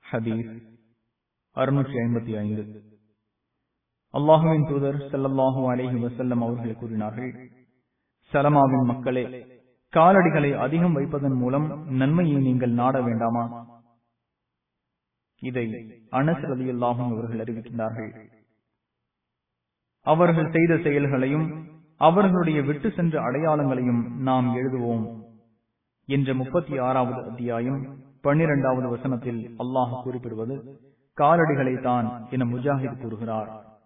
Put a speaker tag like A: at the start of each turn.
A: ஹதீஸ் அறுநூற்றி ஐம்பத்தி ஐந்து அல்லாஹுவின் தூதர் ஸல்லல்லாஹு அலைஹி வஸல்லம் அவர்கள் கூறினார்கள் சலமாவின் மக்களே காலடிகளை அதிகம் வைப்பதன் மூலம் நன்மையை நீங்கள் நாட வேண்டாமா இதை அனஸ் ரலியல்லாஹும் அவர்கள் அறிவிக்கின்றார்கள் அவர்கள் செய்த செயல்களையும் அவர்களுடைய விட்டு சென்ற அடையாளங்களையும் நாம் எழுதுவோம் என்ற முப்பத்தி ஆறாவது அத்தியாயம் பன்னிரெண்டாவது வசனத்தில் அல்லாஹ் குறிப்பிடுவது காலடிகளை தான் என முஜாஹித் கூறுகிறார்